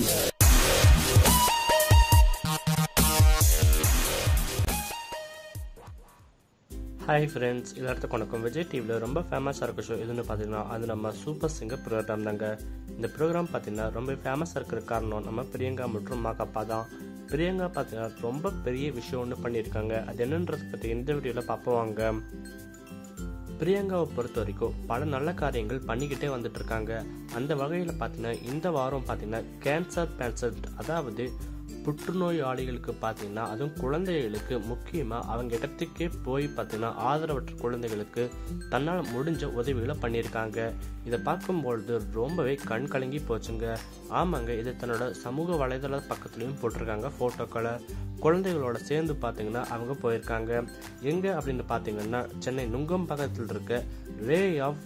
hi friends எல்லாத்துக்கும் வணக்கம் விஜய் டிவியில் ரொம்ப ஃபேமஸாக இருக்க ஷோ எதுன்னு பார்த்தீங்கன்னா அது நம்ம சூப்பர் சிங்கர் ப்ரோக்ராம் தாங்க இந்த ப்ரோக்ராம் பார்த்தீங்கன்னா ரொம்ப ஃபேமஸாக இருக்கிற காரணம் நம்ம பிரியங்கா மற்றும் மாக்கப்பா தான் பிரியங்கா பார்த்தீங்கன்னா ரொம்ப பெரிய விஷயம் ஒன்று பண்ணியிருக்காங்க அது என்னன்றதை பற்றி இந்த வீடியோவில் பார்ப்போவாங்க பிரியங்காவை பொறுத்த வரைக்கும் பல நல்ல காரியங்கள் பண்ணிக்கிட்டே வந்துட்டு இருக்காங்க அந்த வகையில் பார்த்தீங்கன்னா இந்த வாரம் பார்த்தீங்கன்னா கேன்சர் பேன்சர் அதாவது புற்றுநோயாளிகளுக்கு பார்த்தீங்கன்னா அதுவும் குழந்தைகளுக்கு முக்கியமாக அவங்க இடத்துக்கே போய் பார்த்தீங்கன்னா ஆதரவற்ற குழந்தைகளுக்கு தன்னால் முடிஞ்ச உதவிகளை பண்ணியிருக்காங்க இதை பார்க்கும்பொழுது ரொம்பவே கண் கலங்கி போச்சுங்க ஆமாங்க இதை தன்னோட சமூக வலைதள பக்கத்துலேயும் போட்டிருக்காங்க ஃபோட்டோக்களை குழந்தைகளோட சேர்ந்து பார்த்தீங்கன்னா அவங்க போயிருக்காங்க எங்கே அப்படின்னு பார்த்தீங்கன்னா சென்னை நுங்கம் பக்கத்தில் இருக்க ரே ஆஃப்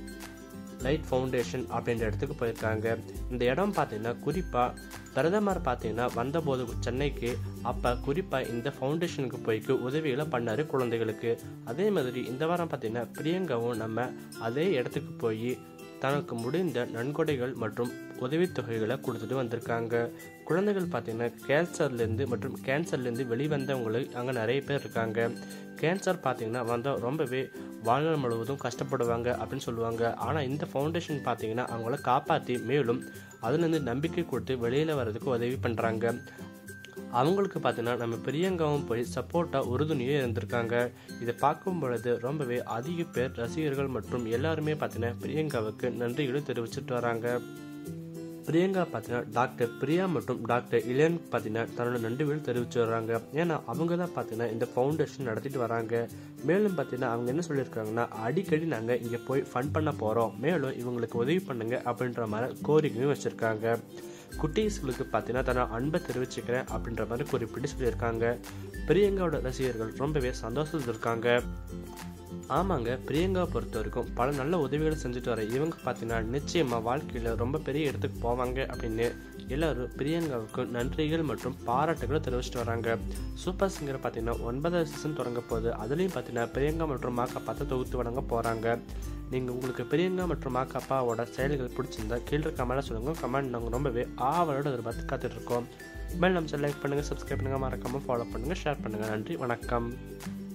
லைட் ஃபவுண்டேஷன் அப்படின்ற இடத்துக்கு போயிருக்காங்க இந்த இடம் பார்த்தீங்கன்னா குறிப்பாக பிரதமர் பார்த்தீங்கன்னா வந்தபோது சென்னைக்கு அப்போ குறிப்பாக இந்த ஃபவுண்டேஷனுக்கு போய்க்கு உதவிகளை பண்ணார் குழந்தைகளுக்கு அதே மாதிரி இந்த வாரம் பார்த்தீங்கன்னா பிரியங்காவும் நம்ம அதே இடத்துக்கு போய் தனக்கு முடிந்த நன்கொடைகள் மற்றும் உதவித்தொகைகளை கொடுத்துட்டு வந்திருக்காங்க குழந்தைகள் பார்த்தீங்கன்னா கேன்சர்லேருந்து மற்றும் கேன்சர்லேருந்து வெளிவந்தவங்களுக்கு அங்கே நிறைய பேர் இருக்காங்க கேன்சர் பார்த்தீங்கன்னா வந்தால் ரொம்பவே வாழ்நாள் முழுவதும் கஷ்டப்படுவாங்க அப்படின்னு சொல்லுவாங்க ஆனால் இந்த ஃபவுண்டேஷன் பார்த்தீங்கன்னா அவங்கள காப்பாற்றி மேலும் அதுலேருந்து நம்பிக்கை கொடுத்து வெளியில் வர்றதுக்கு உதவி பண்ணுறாங்க அவங்களுக்கு பார்த்தீங்கன்னா நம்ம பிரியங்காவும் போய் சப்போர்ட்டாக உறுதுணையாக இருந்திருக்காங்க இதை பார்க்கும் பொழுது ரொம்பவே அதிக பேர் ரசிகர்கள் மற்றும் எல்லாருமே பார்த்தீங்கன்னா பிரியங்காவுக்கு நன்றிகளை தெரிவிச்சிட்டு வராங்க பிரியங்கா பார்த்தீங்கன்னா டாக்டர் பிரியா மற்றும் டாக்டர் இளையன் பார்த்தீங்கன்னா தன்னோட நன்றிகள் தெரிவிச்சு வர்றாங்க ஏன்னா அவங்க தான் பார்த்தீங்கன்னா இந்த ஃபவுண்டேஷன் நடத்திட்டு வராங்க மேலும் பார்த்தீங்கன்னா அவங்க என்ன சொல்லியிருக்காங்கன்னா அடிக்கடி நாங்கள் இங்கே போய் ஃபன் பண்ண போகிறோம் மேலும் இவங்களுக்கு உதவி பண்ணுங்க அப்படின்ற மாதிரி கோரிக்கையும் வச்சுருக்காங்க குட்டீஸ்களுக்கு பார்த்தீங்கன்னா தன்னோட அன்பை தெரிவிச்சுக்கிறேன் அப்படின்ற மாதிரி குறிப்பிட்டு சொல்லியிருக்காங்க பிரியங்காவோட ரசிகர்கள் ரொம்பவே சந்தோஷத்தில் இருக்காங்க ஆமாங்க பிரியங்காவை பொறுத்த வரைக்கும் பல நல்ல உதவிகளை செஞ்சுட்டு வர இவங்க பார்த்தீங்கன்னா நிச்சயமாக வாழ்க்கையில் ரொம்ப பெரிய இடத்துக்கு போவாங்க அப்படின்னு எல்லாரும் பிரியங்காவுக்கு நன்றிகள் மற்றும் பாராட்டுகளை தெரிவிச்சிட்டு வராங்க சூப்பர் சிங்கர் பார்த்தீங்கன்னா ஒன்பதாவது சீசன் தொடங்க போகுது அதுலேயும் பார்த்தீங்கன்னா பிரியங்கா மற்றும் மாக்கா பார்த்து தொகுத்து வழங்க போகிறாங்க நீங்கள் உங்களுக்கு பிரியங்கா மற்றும் மாக்காப்பாவோட செயல்கள் பிடிச்சிருந்தா கீழே கமெண்ட்டில் சொல்லுங்கள் கமெண்ட் நாங்கள் ரொம்பவே ஆவலோட எதிர்பார்த்து காத்துட்ருக்கோம் மேல் நம்ம லைக் பண்ணுங்கள் சப்ஸ்கிரைப் பண்ணுங்கள் மறக்காமல் ஃபாலோ பண்ணுங்கள் ஷேர் பண்ணுங்கள் நன்றி வணக்கம்